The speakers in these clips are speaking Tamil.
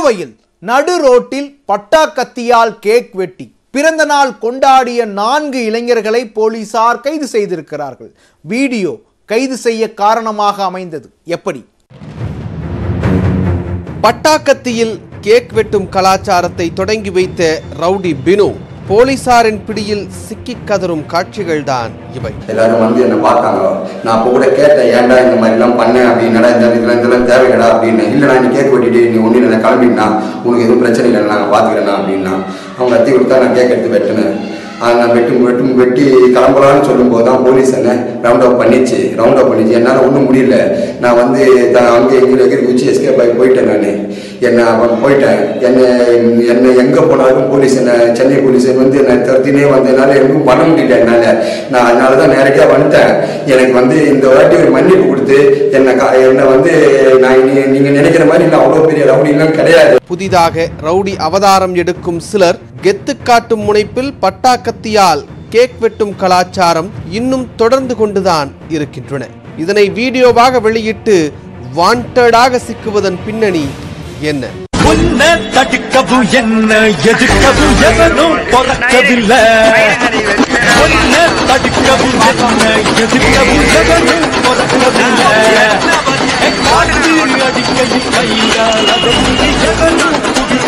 கோவையில் நடு ரோட்டில் பட்டாக்கத்தியால் கேக் வெட்டி பிறந்த நாள் கொண்டாடிய நான்கு இளைஞர்களை போலீசார் கைது செய்திருக்கிறார்கள் வீடியோ கைது செய்ய காரணமாக அமைந்தது எப்படி பட்டாக்கத்தியில் கேக் வெட்டும் கலாச்சாரத்தை தொடங்கி வைத்த ரவுடி பினு போலீசாரின் பிடியில் சிக்கிக் கதறும் காட்சிகள்தான் இவை எல்லாரும் வந்து என்னை பார்த்தாங்க நான் அப்போ கூட கேட்டேன் ஏன்டா இந்த மாதிரிலாம் பண்ணேன் அப்படின்னடா இந்த இதெல்லாம் இதெல்லாம் தேவையில்லடா அப்படின்னு இல்லைடா நீ கேக் வெட்டிட்டு நீ ஒன்றும் இல்லை கிளம்பினா உனக்கு எதுவும் பிரச்சனை இல்லை நாங்கள் பார்த்துக்கிறேண்ணா அப்படின்னா அவங்க கத்தி கொடுத்தா நான் கேக் எடுத்து வெட்டினேன் அது நான் வெட்டும் வெட்டும் வெட்டி கிளம்பலான்னு சொல்லும்போது தான் போலீஸ் என்ன ரவுண்ட் அப் பண்ணிச்சு ரவுண்ட் அப் பண்ணிச்சு என்னால் ஒன்றும் முடியல நான் வந்து த- அங்கே எங்கே எகிரி குச்சி எஸ்கேப் ஆகி போயிட்டேன் நான் என்னை அவன் போயிட்டேன் என்னை என்னை எங்கே போனாலும் போலீஸ் என்ன சென்னை போலீஸ் வந்து என்னை துரத்தினே வந்ததுனால எதுவும் பண்ண முடியல என்னால் நான் அதனால தான் நேரடியாக வந்துட்டேன் எனக்கு வந்து இந்த வாட்டி ஒரு மன்னிப்பு கொடுத்து என்னை கா என்னை வந்து நான் இனி நீங்கள் நினைக்கிற மாதிரி இல்லை அவ்வளோ பெரிய ரவுடிலாம் கிடையாது புதிதாக ரவுடி அவதாரம் எடுக்கும் சிலர் கெத்து காட்டும் முனைப்பில் பட்டாக்கத்தியால் கேக் வெட்டும் கலாச்சாரம் இன்னும் தொடர்ந்து கொண்டுதான் இருக்கின்றன இதனை வீடியோவாக வெளியிட்டு வாண்டடாக சிக்குவதன் பின்னணி என்ன உன்னை தடுக்கவும் என்ன எதிர்க்கவும் எவனும் பிறக்கவில்லை உன்னை தடுக்கவும் என்ன எதிர்க்கவும் எவனும் பிறக்கவில்லை காற்று அடிக்கையில் கையால் அதை எவனும்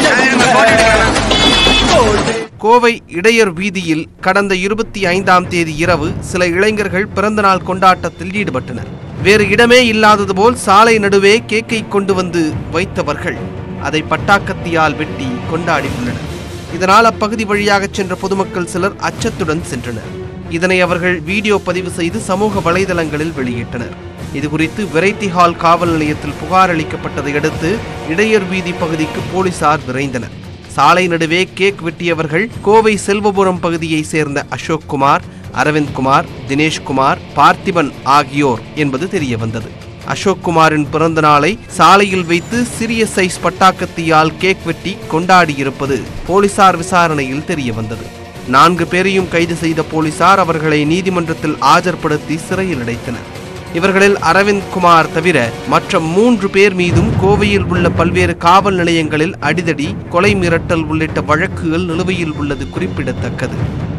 பிடிக்கவில்லை கோவை இடையர் வீதியில் கடந்த இருபத்தி ஐந்தாம் தேதி இரவு சில இளைஞர்கள் பிறந்தநாள் கொண்டாட்டத்தில் ஈடுபட்டனர் வேறு இடமே இல்லாதது போல் சாலை நடுவே கேக்கை கொண்டு வந்து வைத்தவர்கள் அதை பட்டாக்கத்தியால் வெட்டி கொண்டாடி உள்ளனர் இதனால் அப்பகுதி வழியாக சென்ற பொதுமக்கள் சிலர் அச்சத்துடன் சென்றனர் இதனை அவர்கள் வீடியோ பதிவு செய்து சமூக வலைதளங்களில் வெளியிட்டனர் இதுகுறித்து வெரைட்டி ஹால் காவல் நிலையத்தில் புகார் அளிக்கப்பட்டதை அடுத்து இடையர் வீதி பகுதிக்கு போலீசார் விரைந்தனர் சாலை நடுவே கேக் வெட்டியவர்கள் கோவை செல்வபுரம் பகுதியைச் சேர்ந்த அசோக் குமார் அரவிந்த் குமார் தினேஷ் குமார் பார்த்திபன் ஆகியோர் என்பது தெரிய வந்தது அசோக் குமாரின் பிறந்த நாளை சாலையில் வைத்து சிறிய சைஸ் பட்டாக்கத்தியால் கேக் வெட்டி கொண்டாடியிருப்பது போலீசார் விசாரணையில் தெரிய வந்தது நான்கு பேரையும் கைது செய்த போலீசார் அவர்களை நீதிமன்றத்தில் ஆஜர்படுத்தி சிறையில் அடைத்தனர் இவர்களில் அரவிந்த் குமார் தவிர மற்ற மூன்று பேர் மீதும் கோவையில் உள்ள பல்வேறு காவல் நிலையங்களில் அடிதடி கொலை மிரட்டல் உள்ளிட்ட வழக்குகள் நிலுவையில் உள்ளது குறிப்பிடத்தக்கது